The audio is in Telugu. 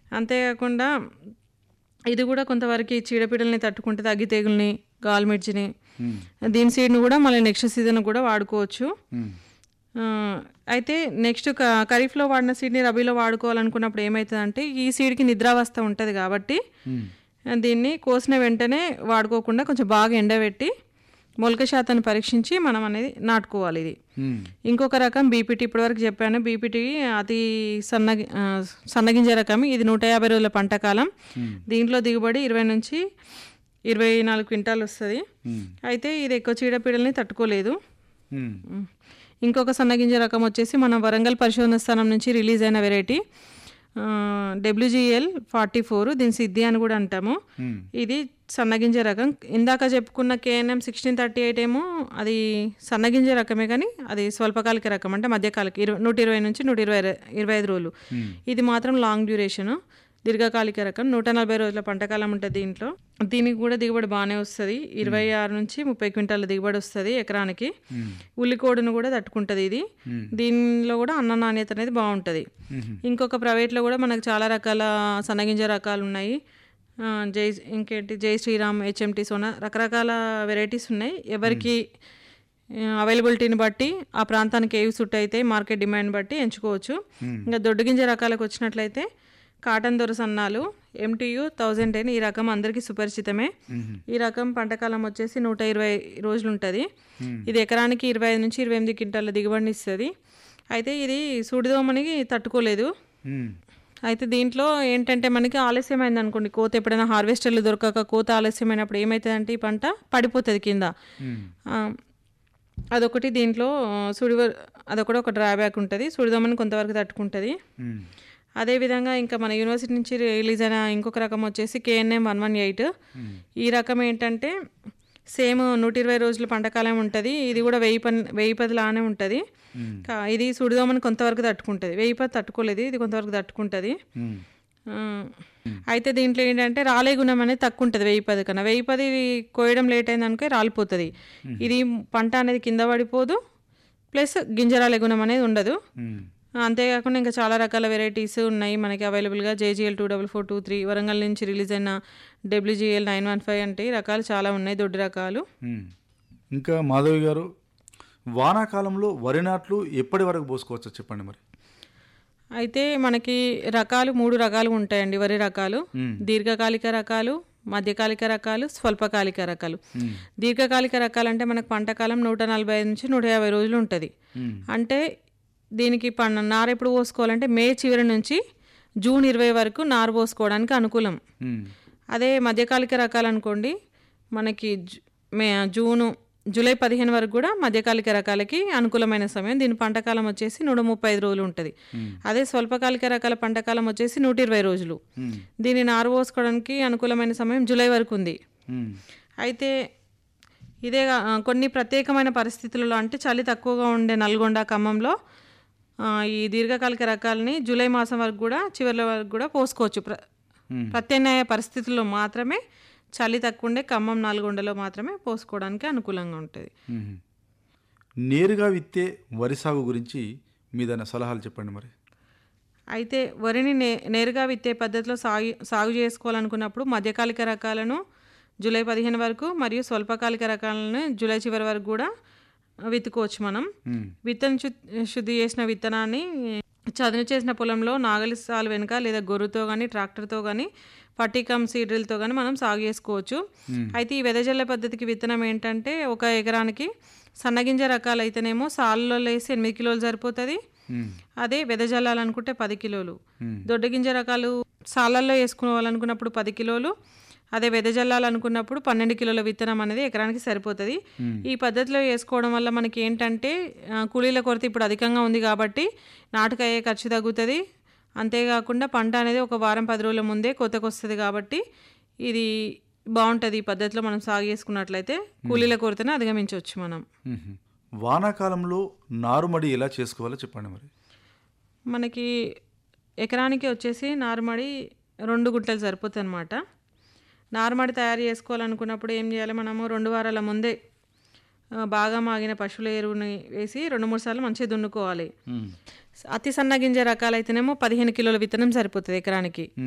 అంతేకాకుండా ఇది కూడా కొంతవరకు ఈ చీడపీడల్ని తట్టుకుంటుంది అగ్గి తెగుల్ని గాల్మిర్చిని మ్మ్. దీని సీడ్ని కూడా మళ్ళీ నెక్స్ట్ సీజన్ కూడా వాడుకోవచ్చు మ్మ్. ఆ, అయితే నెక్స్ట్ క- ఖరీఫ్లో వాడిన సీడ్ని రబీలో వాడుకోవాలనుకున్నప్పుడు ఏమవుతుందంటే ఈ సీడ్కి నిద్రావస్థ ఉంటుంది కాబట్టి మ్మ్. ఆ, దీన్ని కోసిన వెంటనే వాడుకోకుండా కొంచెం బాగా ఎండబెట్టి మొలక శాతాన్ని పరీక్షించి మనం అనేది నాటుకోవాలి ఇది మ్మ్. ఇంకొక రకం బీపీటీ ఇప్పటివరకు చెప్పాను బీపీటీ అతి సన్నగి ఆ, సన్నగింజ రకం ఇది నూట యాభై రోజుల పంట కాలం దీంట్లో దిగుబడి ఇరవై నుంచి ఇరవై నాలుగు క్వింటాలు వస్తుంది మ్మ్. అయితే ఇది ఎక్కువ చీడపీడల్ని తట్టుకోలేదు మ్మ్. ఉమ్. ఇంకొక సన్నగింజ రకం వచ్చేసి మన వరంగల్ పరిశోధన స్థానం నుంచి రిలీజ్ అయిన వెరైటీ డబ్ల్యూజిఎల్ ఫార్టీ ఫోర్ దీని సిద్ధి అని కూడా అంటాము మ్మ్. ఇది సన్నగింజ రకం ఇందాక చెప్పుకున్న కేఎన్ఎం సిక్స్టీన్ థర్టీ ఎయిట్ ఏమో అది సన్నగింజ రకమే కానీ అది స్వల్పకాలిక రకం అంటే మధ్యకాలిక ఇరవై నూట ఇరవై నుంచి నూట ఇరవై ఇరవై ఐదు రోజులు ఇది మాత్రం లాంగ్ డ్యూరేషన్ దీర్ఘకాలిక రకం నూట నలభై రోజుల పంటకాలం ఉంటుంది దీంట్లో దీనికి కూడా దిగుబడి బాగానే వస్తుంది ఇరవై ఆరు నుంచి ముప్పై క్వింటాల దిగుబడి వస్తుంది ఎకరానికి ఉల్లికోడును కూడా తట్టుకుంటుంది ఇది దీనిలో కూడా అన్న నాణ్యత అనేది బాగుంటుంది ఇంకొక ప్రైవేట్లో కూడా మనకు చాలా రకాల సన్నగింజ రకాలు ఉన్నాయి ఆ, జై ఇంకేంటి జై శ్రీరామ్ హెచ్ఎంటీ సోనా రకరకాల వెరైటీస్ ఉన్నాయి ఎవరికి అవైలబిలిటీని బట్టి ఆ ప్రాంతానికి ఏవి సుట్ అయితే మార్కెట్ డిమాండ్ బట్టి ఎంచుకోవచ్చు ఇంకా దొడ్డు గింజ రకాలకు వచ్చినట్లయితే కాటన్ దొర సన్నాలు ఎంటీయు థౌజండ్ టెన్ ఈ రకం అందరికీ సుపరిచితమే ఈ రకం పంటకాలం వచ్చేసి నూట ఇరవై రోజులు ఉంటుంది ఇది ఎకరానికి ఇరవై ఐదు నుంచి ఇరవై ఎనిమిది క్వింటాల దిగుబడిని ఇస్తుంది అయితే ఇది సూడిదోమని తట్టుకోలేదు మ్మ్. అయితే దీంట్లో ఏంటంటే మనకి ఆలస్యమైంది అనుకోండి కోత ఎప్పుడైనా హార్వెస్టర్లు దొరకక కోత ఆలస్యమైనప్పుడు ఏమవుతుందంటే ఈ పంట పడిపోతుంది కింద మ్మ్. ఆ, అదొకటి దీంట్లో సుడివ అదొకటి ఒక డ్రాబ్యాక్ ఉంటుంది సుడిదోమని కొంతవరకు తట్టుకుంటుంది మ్మ్. అదేవిధంగా ఇంకా మన యూనివర్సిటీ నుంచి రిలీజ్ అయిన ఇంకొక రకం వచ్చేసి కేఎన్ఎం వన్ వన్ ఎయిట్ ఈ రకం ఏంటంటే సేమ్ నూట ఇరవై రోజుల పంటకాలం ఉంటుంది ఇది కూడా వెయ్యి పని వెయ్యి పది లానే ఉంటుంది కా- ఇది సుడిదోమని కొంతవరకు తట్టుకుంటుంది వెయ్యి పది తట్టుకోలేదు ఇది కొంతవరకు తట్టుకుంటుంది మ్మ్. ఆ, అయితే దీంట్లో ఏంటంటే రాలే గుణం అనేది తక్కువ ఉంటుంది వెయ్యి పది కన్నా వెయ్యి పది కోయడం లేట్ అయింది అనుకో రాలిపోతుంది ఇది పంట అనేది కింద పడిపోదు ప్లస్ గింజరాలే గుణం అనేది ఉండదు మ్మ్. అంతేకాకుండా ఇంకా చాలా రకాల వెరైటీస్ ఉన్నాయి మనకి అవైలబుల్గా JGL two double four two three Warangal నుంచి రిలీజ్ అయిన డబ్ల్యూజీఎల్ నైన్ వన్ ఫైవ్ అంటే ఈ రకాలు చాలా ఉన్నాయి దొడ్డు రకాలు మ్మ్. ఇంకా మాధవి గారు వానాకాలంలో వరి నాట్లు ఎప్పటి వరకు పోసుకోవచ్చో చెప్పండి మరి అయితే మనకి రకాలు మూడు రకాలు ఉంటాయండి వరి రకాలు మ్మ్. దీర్ఘకాలిక రకాలు మధ్యకాలిక రకాలు స్వల్పకాలిక రకాలు మ్మ్. దీర్ఘకాలిక రకాలంటే మనకు పంటకాలం నూట నలభై ఐదు నుంచి నూట యాభై రోజులు ఉంటుంది మ్మ్. అంటే దీనికి పం నారు ఎప్పుడు పోసుకోవాలంటే మే చివరి నుంచి జూన్ ఇరవై వరకు నారు పోసుకోవడానికి అనుకూలం మ్మ్. అదే మధ్యకాలిక రకాలు అనుకోండి మనకి జు- మే జూను జూలై పదిహేను వరకు కూడా మధ్యకాలిక రకాలకి అనుకూలమైన సమయం దీని పంటకాలం వచ్చేసి నూట ముప్పై ఐదు రోజులు ఉంటుంది అదే స్వల్పకాలిక రకాల పంటకాలం వచ్చేసి నూట ఇరవై రోజులు మ్మ్. దీన్ని నారు పోసుకోవడానికి అనుకూలమైన సమయం జూలై వరకు ఉంది మ్మ్. అయితే ఇదే గా- ఆ, కొన్ని ప్రత్యేకమైన పరిస్థితులలో అంటే చలి తక్కువగా ఉండే నల్గొండ ఖమ్మంలో ఆ, ఈ దీర్ఘకాలిక రకాలని జూలై మాసం వరకు కూడా చివరి వరకు కూడా పోసుకోవచ్చు ప్ర మ్మ్. ప్రత్యామ్నాయ పరిస్థితుల్లో మాత్రమే చలి తక్కువ ఉండే ఖమ్మం నల్గొండలో మాత్రమే పోసుకోవడానికి అనుకూలంగా ఉంటుంది మ్మ్. నేరుగా విత్తే వరి సాగు గురించి మీదైనా సలహాలు చెప్పండి మరి అయితే వరిని నే నేరుగా విత్తే పద్ధతిలో సాగు సాగు చేసుకోవాలనుకున్నప్పుడు మధ్యకాలిక రకాలను జూలై పదిహేను వరకు మరియు స్వల్పకాలిక రకాలను జూలై చివరి వరకు కూడా విత్తుకోవచ్చు మనం మ్మ్. విత్తన శు- శుద్ధి చేసిన విత్తనాన్ని చదును చేసిన పొలంలో నాగలి సాలు వెనుక లేదా గొర్రుతో కానీ ట్రాక్టర్తో కానీ పట్టికం సీడ్రిల్తో కానీ మనం సాగు చేసుకోవచ్చు అయితే ఈ వెదజల్ల పద్ధతికి విత్తనం ఏంటంటే ఒక ఎకరానికి సన్నగింజ రకాలు అయితేనేమో సాల్లో వేసి ఎనిమిది కిలోలు సరిపోతుంది మ్మ్. అదే వెదజల్లాలనుకుంటే పది కిలోలు మ్మ్. దొడ్డ గింజ రకాలు సాలల్లో వేసుకోవాలనుకున్నప్పుడు పది కిలోలు అదే వెదజల్లాలనుకున్నప్పుడు పన్నెండు కిలోల విత్తనం అనేది ఎకరానికి సరిపోతుంది ఈ పద్ధతిలో వేసుకోవడం వల్ల మనకి ఏంటంటే ఆ, కూలీల కొరత ఇప్పుడు అధికంగా ఉంది కాబట్టి నాటుకయ్యే ఖర్చు తగ్గుతుంది అంతేకాకుండా పంట అనేది ఒక వారం పది రోజుల ముందే కోతకు వస్తుంది కాబట్టి ఇది బాగుంటుంది ఈ పద్ధతిలో మనం సాగు చేసుకున్నట్లయితే కూలీల కొరతను అధిగమించవచ్చు మనం మ్మ్. వానాకాలంలో నారుమడి ఎలా చేసుకోవాలో చెప్పండి మరి మనకి ఎకరానికి వచ్చేసి నారుమడి రెండు గుంటలు సరిపోతుంది అనమాట నారుమడి తయారు చేసుకోవాలనుకున్నప్పుడు ఏం చేయాలి మనము రెండు వారాల ముందే ఆ, బాగా మాగిన పశువుల ఎరువుని వేసి రెండు మూడు సార్లు మంచిగా దున్నుకోవాలి మ్మ్. అతి సన్న గింజ రకాలైతేనేమో పదిహేను కిలోల విత్తనం సరిపోతుంది ఎకరానికి